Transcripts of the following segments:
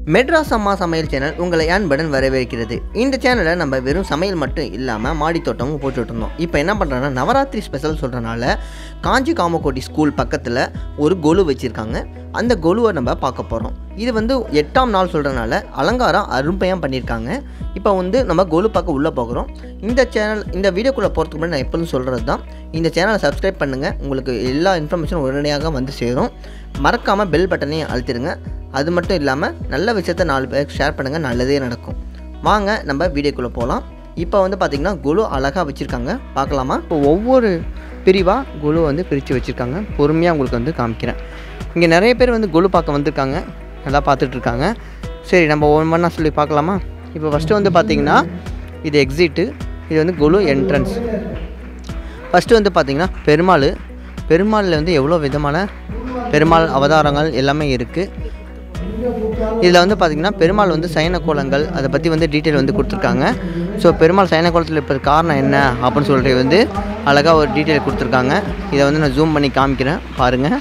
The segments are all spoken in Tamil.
மெட்ராஸ் அம்மா சமையல் சேனல் உங்களை அன்புடன் வரவேற்கிறது இந்த சேனலில் நம்ம வெறும் சமையல் மட்டும் இல்லாமல் மாடி தோட்டமும் போட்டுட்டு இருந்தோம் இப்போ என்ன பண்ணுறோன்னா நவராத்திரி ஸ்பெஷல் சொல்கிறனால காஞ்சி காமக்கோட்டி ஸ்கூல் பக்கத்தில் ஒரு கொலு வச்சுருக்காங்க அந்த கொலுவை நம்ம பார்க்க போகிறோம் இது வந்து எட்டாம் நாள் சொல்கிறனால அலங்காரம் அருமையாக பண்ணியிருக்காங்க இப்போ வந்து நம்ம கொலு பார்க்க உள்ளே போகிறோம் இந்த சேனல் இந்த வீடியோக்குள்ளே போகிறதுக்கு முன்னாடி நான் எப்போதும் சொல்கிறது தான் இந்த சேனலை சப்ஸ்கிரைப் பண்ணுங்கள் உங்களுக்கு எல்லா இன்ஃபர்மேஷனும் உடனடியாக வந்து சேரும் மறக்காமல் பெல் பட்டனையும் அழுத்திடுங்க அது மட்டும் இல்லாமல் நல்ல விஷயத்த நாலு பேருக்கு ஷேர் பண்ணுங்கள் நல்லதே நடக்கும் வாங்க நம்ம வீடியோக்குள்ளே போகலாம் இப்போ வந்து பார்த்திங்கன்னா குழு அழகாக வச்சுருக்காங்க பார்க்கலாமா இப்போ ஒவ்வொரு பிரிவாக குழு வந்து பிரித்து வச்சுருக்காங்க பொறுமையாக உங்களுக்கு வந்து காமிக்கிறேன் இங்கே நிறைய பேர் வந்து குழு பார்க்க வந்திருக்காங்க நல்லா பார்த்துட்டு இருக்காங்க சரி நம்ம ஒவ்வொன்றா சொல்லி பார்க்கலாமா இப்போ ஃபஸ்ட்டு வந்து பார்த்திங்கன்னா இது எக்ஸிட்டு இது வந்து குழு என்ட்ரன்ஸ் ஃபஸ்ட்டு வந்து பார்த்திங்கன்னா பெருமாள் பெருமாளில் வந்து எவ்வளோ விதமான பெருமாள் அவதாரங்கள் எல்லாமே இருக்குது இதில் வந்து பார்த்திங்கன்னா பெருமாள் வந்து சயன கோலங்கள் அதை பற்றி வந்து டீட்டெயில் வந்து கொடுத்துருக்காங்க ஸோ பெருமாள் சயன கோலத்தில் இருப்பது காரணம் என்ன அப்படின்னு சொல்லிட்டு வந்து அழகாக ஒரு டீட்டெயில் கொடுத்துருக்காங்க இதை வந்து நான் ஜூம் பண்ணி காமிக்கிறேன் பாருங்கள்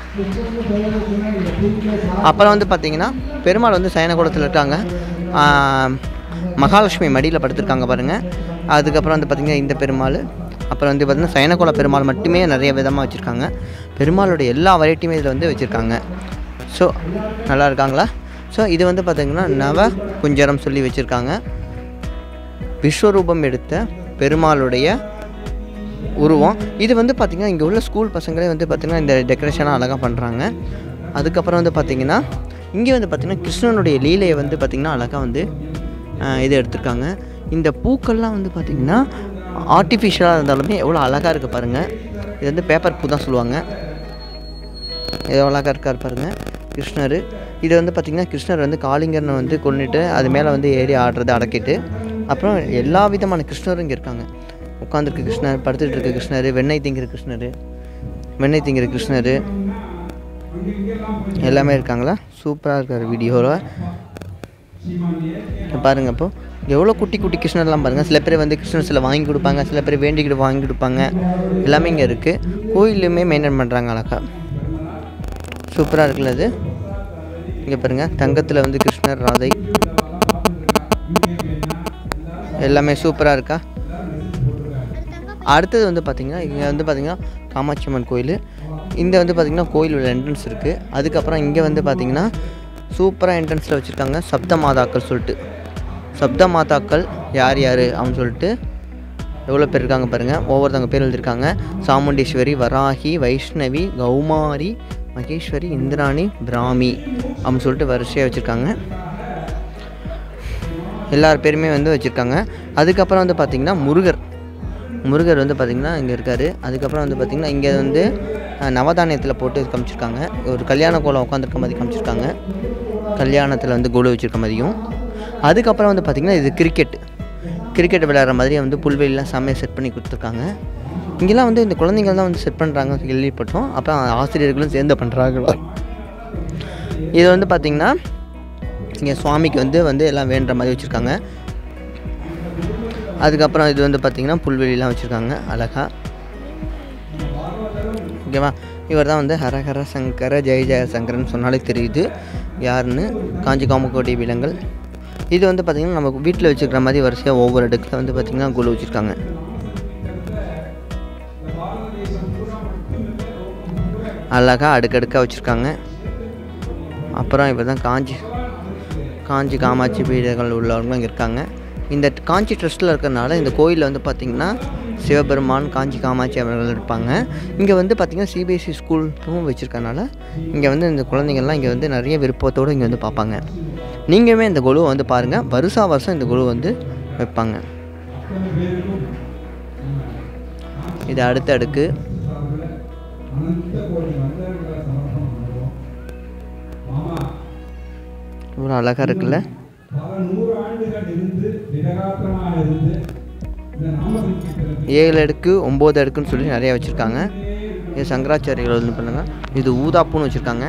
அப்புறம் வந்து பார்த்திங்கன்னா பெருமாள் வந்து சயன கோலத்தில் இருக்காங்க ஆஹ், மகாலட்சுமி மடியில் படுத்திருக்காங்க பாருங்கள் அதுக்கப்புறம் வந்து பார்த்திங்கன்னா இந்த பெருமாள் அப்புறம் வந்து பார்த்திங்கன்னா சயனகோல பெருமாள் மட்டுமே நிறைய விதமாக வச்சுருக்காங்க பெருமாளுடைய எல்லா வெரைட்டியுமே இதில் வந்து வச்சுருக்காங்க ஸோ நல்லா இருக்காங்களா ஸோ இது வந்து பார்த்திங்கன்னா நவ குஞ்சரம் சொல்லி வச்சுருக்காங்க விஸ்வரூபம் எடுத்த பெருமாளுடைய உருவம் இது வந்து பார்த்திங்கன்னா இங்கே உள்ள ஸ்கூல் பசங்களே வந்து பார்த்திங்கன்னா இந்த டெக்கரேஷனாக அழகாக பண்ணுறாங்க அதுக்கப்புறம் வந்து பார்த்திங்கன்னா இங்கே வந்து பார்த்திங்கன்னா கிருஷ்ணனுடைய லீலையை வந்து பார்த்திங்கன்னா அழகாக வந்து ஆஹ், இது எடுத்திருக்காங்க இந்த பூக்கள்லாம் வந்து பார்த்திங்கன்னா ஆர்டிஃபிஷியலாக இருந்தாலுமே எவ்வளோ அழகாக இருக்குது பாருங்கள் இது வந்து பேப்பர் பூ தான் சொல்லுவாங்க எவ்வளோ அழகாக இருக்கார் பாருங்கள் கிருஷ்ணர் இது வந்து பார்த்திங்கன்னா கிருஷ்ணர் வந்து காளிங்கரனை வந்து கொண்டுட்டு அது மேலே வந்து ஏறி ஆடுறதை அடக்கிட்டு அப்புறம் எல்லா விதமான கிருஷ்ணரும் இங்கே இருக்காங்க உட்காந்துருக்க கிருஷ்ணர் படுத்துட்டு இருக்க கிருஷ்ணர் வெண்ணெய் திங்கிற கிருஷ்ணர் வெண்ணெய் திங்கிற கிருஷ்ணர் எல்லாமே இருக்காங்களா சூப்பராக இருக்கார் வீடியோவில் பாருங்க அப்போ எவ்வளோ குட்டி குட்டி கிருஷ்ணர்லாம் பாருங்கள் சில பேர் வந்து கிருஷ்ணர் சில வாங்கி கொடுப்பாங்க சில பேர் வேண்டிக்கிட்டு வாங்கி கொடுப்பாங்க எல்லாமே இங்கே இருக்குது கோயிலுமே மெயின்டைன் பண்ணுறாங்க அழகா சூப்பராக இருக்குல்ல அது இங்கே பாருங்கள் தங்கத்தில் வந்து கிருஷ்ணர் ராதை எல்லாமே சூப்பராக இருக்கா அடுத்தது வந்து பார்த்திங்கன்னா இங்கே வந்து பார்த்திங்கன்னா காமாட்சி அம்மன் கோயில் இந்த வந்து பார்த்திங்கன்னா கோயில் உள்ள என்ட்ரன்ஸ் இருக்குது அதுக்கப்புறம் இங்கே வந்து பார்த்திங்கன்னா சூப்பராக என்ட்ரன்ஸில் வச்சுருக்காங்க சப்த மாதாக்கள் சொல்லிட்டு சப்த மாதாக்கள் யார் யார் அப்படின்னு சொல்லிட்டு எவ்வளோ பேர் இருக்காங்க பாருங்கள் ஒவ்வொருத்தவங்க பேர் எழுதியிருக்காங்க சாமுண்டீஸ்வரி வராகி வைஷ்ணவி கௌமாரி மகேஸ்வரி இந்திராணி பிராமி அப்படின்னு சொல்லிட்டு வரிசையாக வச்சுருக்காங்க எல்லார் பேருமே வந்து வச்சுருக்காங்க அதுக்கப்புறம் வந்து பார்த்திங்கன்னா முருகர் முருகர் வந்து பார்த்திங்கன்னா இங்கே இருக்கார் அதுக்கப்புறம் வந்து பார்த்திங்கன்னா இங்கே வந்து அஹ், நவதானியத்தில் போட்டு காமிச்சிருக்காங்க ஒரு கல்யாண கோலம் உட்காந்துருக்க மாதிரி காமிச்சிருக்காங்க கல்யாணத்தில் வந்து கோலு வச்சுருக்க மாதிரியும் அதுக்கப்புறம் வந்து பார்த்திங்கன்னா இது கிரிக்கெட் கிரிக்கெட் விளையாடுற மாதிரி வந்து புல்வெளிலாம் செம்மையாக செட் பண்ணி கொடுத்துருக்காங்க இங்கெல்லாம் வந்து இந்த குழந்தைங்க தான் வந்து செட் பண்ணுறாங்க கேள்விப்பட்டோம் அப்புறம் ஆசிரியர்களும் சேர்ந்து பண்ணுறாங்களா இது வந்து பார்த்திங்கன்னா இங்கே சுவாமிக்கு வந்து வந்து எல்லாம் வேண்டுற மாதிரி வச்சுருக்காங்க அதுக்கப்புறம் இது வந்து பார்த்திங்கன்னா புல்வெளிலாம் வச்சுருக்காங்க அழகா ஓகேவா இவர் தான் வந்து ஹரஹர சங்கர ஜெய ஜெய சங்கரன் சொன்னாலே தெரியுது யாருன்னு காஞ்சி காமக்கோட்டை விலங்கல் இது வந்து பார்த்திங்கன்னா நம்ம வீட்டில் வச்சுருக்கிற மாதிரி வரிசையாக ஒவ்வொரு அடுக்கில் வந்து பார்த்திங்கன்னா குழு வச்சுருக்காங்க அழகாக அடுக்கடுக்காக வச்சுருக்காங்க அப்புறம் இப்போ தான் காஞ்சி காஞ்சி காமாட்சி பீடங்கள் உள்ளவங்களும் இங்கே இருக்காங்க இந்த காஞ்சி ட்ரஸ்ட்டில் இருக்கிறனால இந்த கோயிலில் வந்து பார்த்திங்கன்னா சிவபெருமான் காஞ்சி காமாட்சி அவர்கள் இருப்பாங்க இங்கே வந்து பார்த்திங்கன்னா சிபிஎஸ்சி ஸ்கூலும் வச்சுருக்கனால இங்கே வந்து இந்த குழந்தைங்கள்லாம் இங்கே வந்து நிறைய விருப்பத்தோடு இங்கே வந்து பார்ப்பாங்க நீங்களுமே இந்த குழுவை வந்து பாருங்கள் வருஷா வருஷம் இந்த குழு வந்து வைப்பாங்க இது அடுத்த அடுக்கு இவ்வளோ அழகாக இருக்குல்ல பல நூறு ஆண்டுகள் இருந்து திடகாத்திரமாக இருந்து இந்த நாமசங்கீர்த்தனத்தை ஏழு அடுக்கு ஒம்பது அடுக்குன்னு சொல்லி நிறைய வச்சுருக்காங்க இது சங்கராச்சாரிகள் வந்து பண்ணுங்க இது ஊதாப்பூன்னு வச்சுருக்காங்க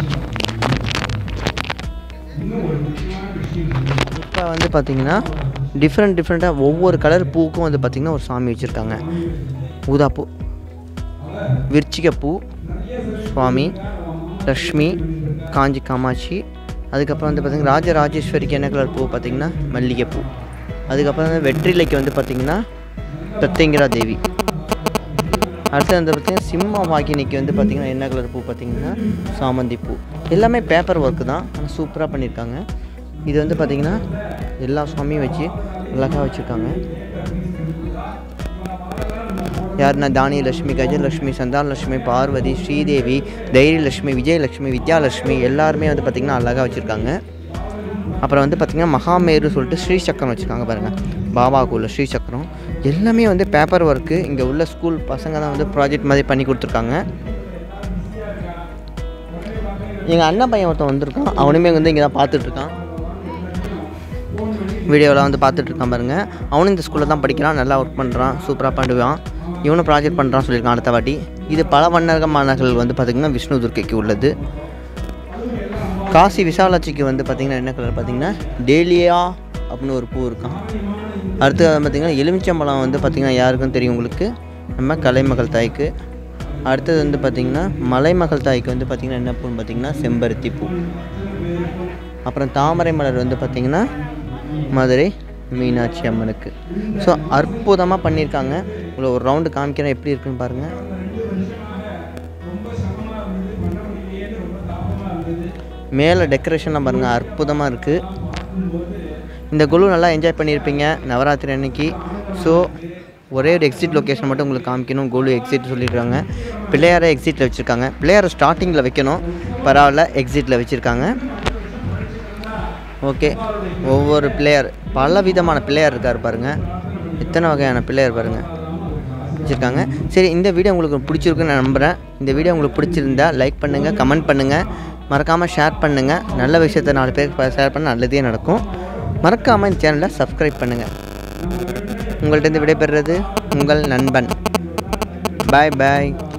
இப்போ வந்து பார்த்திங்கன்னா டிஃப்ரெண்ட் டிஃப்ரெண்ட்டாக ஒவ்வொரு கலர் பூவுக்கும் வந்து பார்த்திங்கன்னா ஒரு சாமி வச்சுருக்காங்க ஊதாப்பூ விருச்சிகப்பூ சுவாமி லக்ஷ்மி காஞ்சி காமாட்சி அதுக்கப்புறம் வந்து பார்த்திங்கன்னா ராஜராஜேஸ்வரிக்கு என்ன கலர் பூ பார்த்திங்கன்னா மல்லிகைப்பூ அதுக்கப்புறம் வந்து வெற்றிலைக்கு வந்து பார்த்திங்கன்னா பிரத்யங்கிரா தேவி அடுத்து வந்து பார்த்திங்கன்னா சிம்ம வாகினிக்கு வந்து பார்த்திங்கன்னா என்ன கலர் பூ பார்த்திங்கன்னா சாமந்தி பூ எல்லாமே பேப்பர் ஒர்க்கு தான் ஆனால் சூப்பராக பண்ணியிருக்காங்க இது வந்து பார்த்திங்கன்னா எல்லா சுவாமியும் வச்சு அழகாக வச்சுருக்காங்க யாருன்னா தானியலட்சுமி கஜலட்சுமி சந்தானலட்சுமி பார்வதி ஸ்ரீதேவி தைரியலட்சுமி விஜயலட்சுமி வித்யாலட்சுமி எல்லாருமே வந்து பார்த்திங்கன்னா அழகாக வச்சுருக்காங்க அப்புறம் வந்து பார்த்திங்கன்னா மகாமேரு சொல்லிட்டு ஸ்ரீசக்கரம் வச்சுருக்காங்க பாருங்கள் பாபாக்குள்ள ஸ்ரீசக்கரம் எல்லாமே வந்து பேப்பர் ஒர்க்கு இங்கே உள்ள ஸ்கூல் பசங்க தான் வந்து ப்ராஜெக்ட் மாதிரி பண்ணி கொடுத்துருக்காங்க எங்கள் அண்ணன் பையன் ஒருத்தன் வந்திருக்கான் அவனுமே வந்து இங்கே தான் பார்த்துட்ருக்கான் வீடியோவில் வந்து பார்த்துட்ருக்கான் பாருங்க அவனும் இந்த ஸ்கூலில் தான் படிக்கிறான் நல்லா ஒர்க் பண்ணுறான் சூப்பராக பண்ணுவான் இவனும் ப்ராஜெக்ட் பண்ணுறான்னு சொல்லியிருக்கான் அடுத்த வாட்டி இது பல வண்ணக மாணவர்கள் வந்து பார்த்திங்கன்னா விஷ்ணு துர்க்கைக்கு உள்ளது காசி விசாலாட்சிக்கு வந்து பார்த்திங்கன்னா என்ன கலர் பார்த்திங்கன்னா டேலியா அப்படின்னு ஒரு பூ இருக்கான் அடுத்து பார்த்திங்கன்னா எலுமிச்சம்பழம் வந்து பார்த்திங்கன்னா யாருக்கும் தெரியும் உங்களுக்கு நம்ம கலைமகள் தாய்க்கு அடுத்தது வந்து பார்த்திங்கன்னா மலைமகள் தாய்க்கு வந்து பார்த்திங்கன்னா என்ன பூன்னு பார்த்திங்கன்னா செம்பருத்தி பூ அப்புறம் தாமரை மலர் வந்து பார்த்திங்கன்னா மதுரை மீனாட்சி அம்மனுக்கு ஸோ அற்புதமாக பண்ணியிருக்காங்க உங்களை ஒரு ரவுண்டு காமிக்கிறேன் எப்படி இருக்குன்னு பாருங்கள் மேலே டெக்கரேஷன்லாம் பாருங்கள் அற்புதமாக இருக்குது இந்த குழு நல்லா என்ஜாய் பண்ணியிருப்பீங்க நவராத்திரி அன்னைக்கு ஸோ ஒரே ஒரு எக்ஸிட் லொக்கேஷன் மட்டும் உங்களுக்கு காமிக்கணும் கோலு எக்ஸிட் சொல்லியிருக்காங்க பிள்ளையாரை எக்ஸிட்டில் வச்சுருக்காங்க பிள்ளையாரை ஸ்டார்டிங்கில் வைக்கணும் பரவாயில்ல எக்ஸிட்டில் வச்சுருக்காங்க ஓகே ஒவ்வொரு பிளேயர் பல விதமான பிளேயர் இருக்கார் பாருங்கள் எத்தனை வகையான பிளேயர் பாருங்கள் வச்சுருக்காங்க சரி இந்த வீடியோ உங்களுக்கு பிடிச்சிருக்குன்னு நான் நம்புகிறேன் இந்த வீடியோ உங்களுக்கு பிடிச்சிருந்தா லைக் பண்ணுங்கள் கமெண்ட் பண்ணுங்கள் மறக்காமல் ஷேர் பண்ணுங்கள் நல்ல விஷயத்தை நாலு பேருக்கு ஷேர் பண்ண நல்லதே நடக்கும் மறக்காமல் இந்த சேனலை சப்ஸ்கிரைப் பண்ணுங்கள் உங்கள்கிட்ட விடைபெறுறது உங்கள் நண்பன் பாய் பாய்